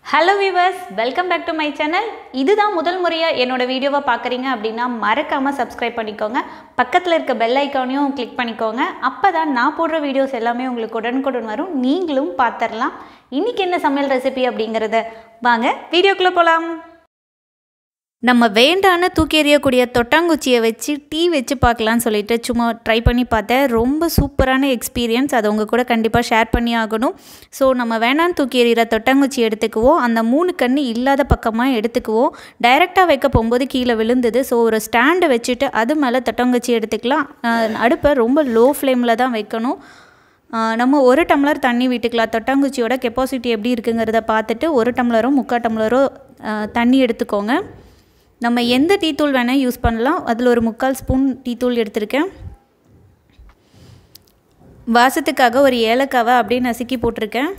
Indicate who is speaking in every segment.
Speaker 1: hello viewers welcome back to my channel இதுதான் முதல் முறையாக என்னோட வீடியோவை பார்க்குறீங்க அப்படின்னா மறக்காமல் சப்ஸ்கிரைப் பண்ணிக்கோங்க பக்கத்தில் இருக்க பெல் ஐக்கானையும் கிளிக் பண்ணிக்கோங்க அப்போ தான் நான் போடுற வீடியோஸ் எல்லாமே உங்களுக்கு உடனுக்குடன் வரும் நீங்களும் பார்த்துடலாம் இன்றைக்கி என்ன சமையல் ரெசிபி அப்படிங்கிறத வாங்க வீடியோக்குள்ளே போகலாம் நம்ம வேண்டான்னு தூக்கி எறியக்கூடிய தொட்டாங்குச்சியை வச்சு டீ வச்சு பார்க்கலான்னு சொல்லிட்டு சும்மா ட்ரை பண்ணி பார்த்தேன் ரொம்ப சூப்பரான எக்ஸ்பீரியன்ஸ் அதை உங்கள் கூட கண்டிப்பாக ஷேர் பண்ணி ஆகணும் ஸோ நம்ம வேணான்னு தூக்கி எறிகிற தொட்டாங்குச்சி எடுத்துக்குவோம் அந்த மூணு கன்று இல்லாத பக்கமாக எடுத்துக்குவோம் டைரெக்டாக வைக்க போகும்போது கீழே விழுந்தது ஸோ ஒரு ஸ்டாண்டை வச்சுட்டு அது மேலே தொட்டாங்குச்சி எடுத்துக்கலாம் அஹ் அடுப்பை ரொம்ப லோ ஃப்ளேமில் தான் வைக்கணும் ஆஹ் நம்ம ஒரு டம்ளர் தண்ணி விட்டுக்கலாம் தொட்டாங்குச்சியோட கெப்பாசிட்டி எப்படி இருக்குங்கிறத பார்த்துட்டு ஒரு டம்ளரோ முக்கால் டம்ளரோ ஆஹ் தண்ணி எடுத்துக்கோங்க நம்ம எந்த டீ தூள் வேணால் யூஸ் பண்ணலாம் அதில் ஒரு முக்கால் ஸ்பூன் டீ தூள் எடுத்திருக்கேன் வாசத்துக்காக ஒரு ஏலக்காவை அப்படியே நசுக்கி போட்டிருக்கேன்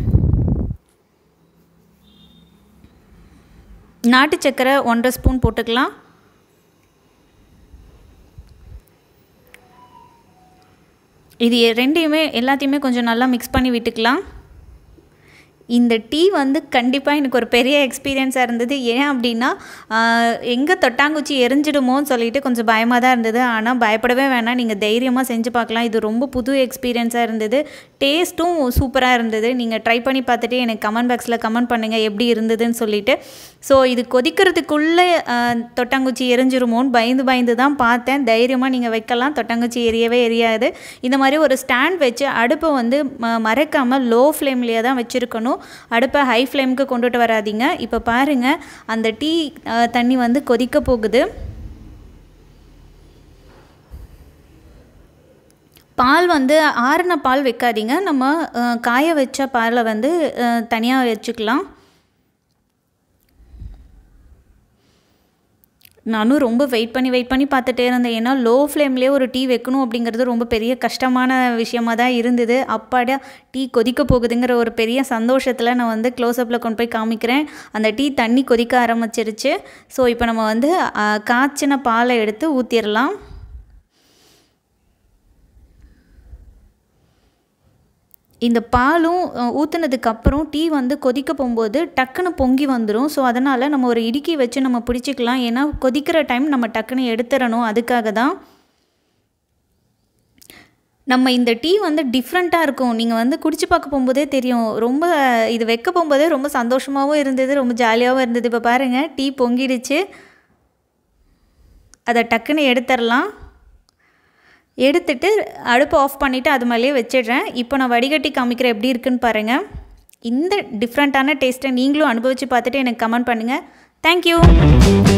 Speaker 1: நாட்டு சக்கரை ஒன்றரை ஸ்பூன் போட்டுக்கலாம் இது ரெண்டையுமே எல்லாத்தையுமே கொஞ்சம் நல்லா மிக்ஸ் பண்ணி விட்டுக்கலாம் இந்த டீ வந்து கண்டிப்பாக எனக்கு ஒரு பெரிய எக்ஸ்பீரியன்ஸாக இருந்தது ஏன் அப்படின்னா எங்கே தொட்டாங்குச்சி எரிஞ்சிடுமோன்னு சொல்லிட்டு கொஞ்சம் பயமாக தான் இருந்தது ஆனால் பயப்படவே வேணாம் நீங்கள் தைரியமாக செஞ்சு பார்க்கலாம் இது ரொம்ப புது எக்ஸ்பீரியன்ஸாக இருந்தது டேஸ்ட்டும் சூப்பராக இருந்தது நீங்கள் ட்ரை பண்ணி பார்த்துட்டு எனக்கு கமெண்ட் பாக்ஸில் கமெண்ட் பண்ணுங்கள் எப்படி இருந்ததுன்னு சொல்லிட்டு ஸோ இது கொதிக்கிறதுக்குள்ளே தொட்டாங்குச்சி எரிஞ்சிருமோன்னு பயந்து பயந்து தான் பார்த்தேன் தைரியமாக நீங்கள் வைக்கலாம் தொட்டாங்குச்சி எரியவே எரியாது இந்த மாதிரி ஒரு ஸ்டாண்ட் வச்சு அடுப்பை வந்து ம மறக்காமல் லோ ஃப்ளேம்லேயே தான் வச்சுருக்கணும் அடுப்பை ஹை ஃப்ளேமுக்கு கொண்டுட்டு வராதீங்க இப்போ பாருங்கள் அந்த டீ தண்ணி வந்து கொதிக்க போகுது பால் வந்து ஆறின பால் வைக்காதீங்க நம்ம காய வச்ச பாலை வந்து தனியாக வச்சுக்கலாம் நானும் ரொம்ப வெயிட் பண்ணி வெயிட் பண்ணி பார்த்துட்டே இருந்தேன் ஏன்னா லோ ஃப்ளேம்லேயே ஒரு டீ வைக்கணும் அப்படிங்கிறது ரொம்ப பெரிய கஷ்டமான விஷயமாக தான் இருந்தது அப்பாடா டீ கொதிக்க போகுதுங்கிற ஒரு பெரிய சந்தோஷத்தில் நான் வந்து க்ளோஸ்அப்பில் கொண்டு போய் காமிக்கிறேன் அந்த டீ தண்ணி கொதிக்க ஆரம்பிச்சிருச்சு ஸோ இப்போ நம்ம வந்து காய்ச்சின பாலை எடுத்து ஊற்றிடலாம் இந்த பாலும் ஊற்றுனதுக்கப்புறம் டீ வந்து கொதிக்க போகும்போது டக்குன்னு பொங்கி வந்துடும் ஸோ அதனால் நம்ம ஒரு இடுக்கி வச்சு நம்ம பிடிச்சிக்கலாம் ஏன்னா கொதிக்கிற டைம் நம்ம டக்குன்னு எடுத்துடணும் அதுக்காக தான் நம்ம இந்த டீ வந்து டிஃப்ரெண்ட்டாக இருக்கும் நீங்கள் வந்து குடிச்சு பார்க்க போகும்போதே தெரியும் ரொம்ப இது வைக்க போகும்போதே ரொம்ப சந்தோஷமாகவும் இருந்தது ரொம்ப ஜாலியாகவும் இருந்தது இப்போ பாருங்கள் டீ பொங்கிடுச்சு அதை டக்குன்னு எடுத்துடலாம் எடுத்துட்டு அடுப்பை ஆஃப் பண்ணிவிட்டு அது மேலேயே வச்சிடுறேன் இப்போ நான் வடிகட்டி காமிக்கிறேன் எப்படி இருக்குன்னு பாருங்கள் இந்த டிஃப்ரெண்ட்டான டேஸ்ட்டை நீங்களும் அனுபவித்து பார்த்துட்டு எனக்கு கமெண்ட் பண்ணுங்கள் தேங்க்யூ